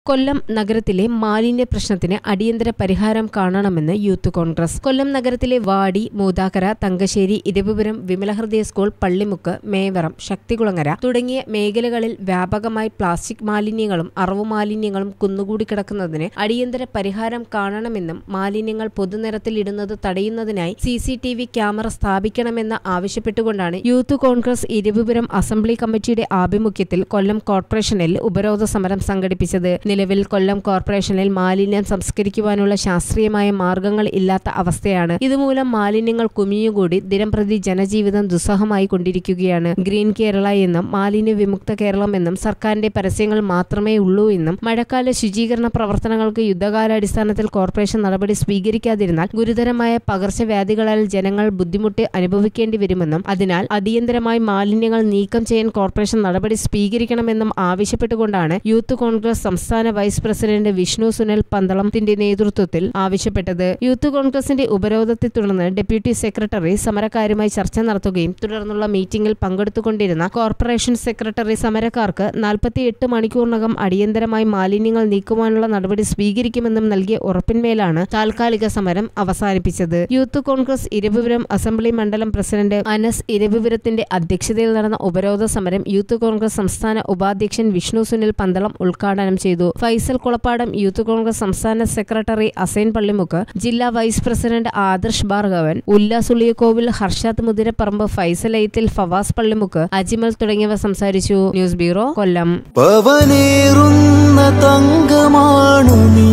കൊല്ലം നഗരത്തിലെ മാലിന്യ പ്രശ്നത്തിന് അടിയന്തര പരിഹാരം കാണണമെന്ന് യൂത്ത് കോൺഗ്രസ് കൊല്ലം നഗരത്തിലെ വാടി മൂതാക്കര തങ്കശ്ശേരി ഇരവിപുരം വിമലഹൃദയ സ്കൂൾ പള്ളിമുക്ക് മേവറം ശക്തികുളങ്ങര തുടങ്ങിയ മേഖലകളിൽ വ്യാപകമായി പ്ലാസ്റ്റിക് മാലിന്യങ്ങളും അറവു മാലിന്യങ്ങളും കുന്നുകൂടി കിടക്കുന്നതിന് അടിയന്തര പരിഹാരം കാണണമെന്നും മാലിന്യങ്ങൾ പൊതുനിരത്തിൽ ഇടുന്നത് തടയുന്നതിനായി C C T V camera സ്ഥാപിക്കണമെന്ന് ആവശ്യപ്പെട്ടുകൊണ്ടാണ് യൂത്ത് കോൺഗ്രസ് ഇരവിപുരം അസംബ്ലി കമ്മിറ്റിയുടെ ആഭിമുഖ്യത്തിൽ കൊല്ലം കോർപ്പറേഷനിൽ ഉപരോധ സമരം സംഘടിപ്പിച്ചത് നിലവിൽ കൊല്ലം കോർപ്പറേഷനിൽ മാലിന്യം സംസ്കരിക്കുവാനുള്ള ശാസ്ത്രീയമായ മാർഗങ്ങൾ ഇല്ലാത്ത അവസ്ഥയാണ് ഇതുമൂലം മാലിന്യങ്ങൾ കുമിഞ്ഞുകൂടി ദിനംപ്രതി ജനജീവിതം ദുസ്സഹമായി കൊണ്ടിരിക്കുകയാണ് ഗ്രീൻ കേരള എന്നും മാലിന്യ വിമുക്ത കേരളം എന്നും സർക്കാരിന്റെ പരസ്യങ്ങൾ മാത്രമേ ഉള്ളൂ എന്നും മഴക്കാല ശുചീകരണ പ്രവർത്തനങ്ങൾക്ക് യുദ്ധകാലാടിസ്ഥാനത്തിൽ കോർപ്പറേഷൻ നടപടി സ്വീകരിക്കാതിരുന്നാൽ ഗുരുതരമായ പകർച്ചവ്യാധികളാൽ ജനങ്ങൾ ബുദ്ധിമുട്ട് അനുഭവിക്കേണ്ടി വരുമെന്നും അതിനാൽ അടിയന്തരമായി മാലിന്യങ്ങൾ നീക്കം ചെയ്യാൻ കോർപ്പറേഷൻ നടപടി സ്വീകരിക്കണമെന്നും ആവശ്യപ്പെട്ടുകൊണ്ടാണ് യൂത്ത് കോൺഗ്രസ് സംസ്ഥാന വൈസ് പ്രസിഡന്റ് വിഷ്ണു സുനൽ പന്തളത്തിന്റെ നേതൃത്വത്തിൽ ആവശ്യപ്പെട്ടത് യൂത്ത് കോൺഗ്രസിന്റെ ഉപരോധത്തെ തുടർന്ന് ഡെപ്യൂട്ടി സെക്രട്ടറി സമരക്കാരുമായി ചർച്ച നടത്തുകയും തുടർന്നുള്ള മീറ്റിംഗിൽ പങ്കെടുത്തുകൊണ്ടിരുന്ന കോർപ്പറേഷൻ സെക്രട്ടറി സമരക്കാർക്ക് നാൽപ്പത്തിയെട്ട് മണിക്കൂറിനകം അടിയന്തരമായി മാലിന്യങ്ങൾ നീക്കുവാനുള്ള നടപടി സ്വീകരിക്കുമെന്നും നൽകിയ ഉറപ്പിന്മേലാണ് താൽക്കാലിക സമരം അവസാനിപ്പിച്ചത് യൂത്ത് കോൺഗ്രസ് ഇരവിപുരം അസംബ്ലി മണ്ഡലം പ്രസിഡന്റ് അനസ് ഇരവിപുരത്തിന്റെ അധ്യക്ഷതയിൽ നടന്ന ഉപരോധ സമരം യൂത്ത് കോൺഗ്രസ് സംസ്ഥാന ഉപാധ്യക്ഷൻ വിഷ്ണു സുനിൽ പന്തളം ഉദ്ഘാടനം ചെയ്തു ഫൈസൽ കുളപ്പാടം യൂത്ത് കോൺഗ്രസ് സംസ്ഥാന സെക്രട്ടറി അസൈൻ പള്ളിമുക്ക് ജില്ലാ വൈസ് പ്രസിഡന്റ് ആദർശ് ഭാർഗവൻ ഉല്ലാസ് ഉള്ളിയക്കോവിൽ ഹർഷാദ് മുതിരപ്പറമ്പ് ഫൈസൽ എയ്ത്തിൽ ഫവാസ് പള്ളിമുക്ക് അജിമൽ തുടങ്ങിയവർ സംസാരിച്ചു ന്യൂസ് ബ്യൂറോ കൊല്ലം പവനേറുന്ന തങ്കമാണു നീ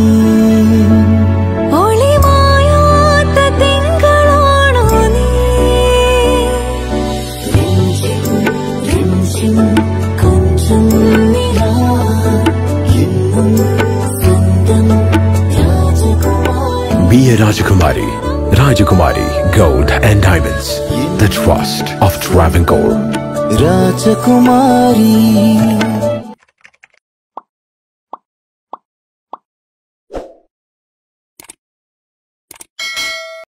ഒളിമായാത്ത തിങ്കളാണോ നീ കൊഞ്ചം നിലാ എന്നും സ്വന്തം രാജകുമാരി Be a Rajakumari. Rajakumari Gold and Diamonds. The trust of Travancore. രാജകുമാരി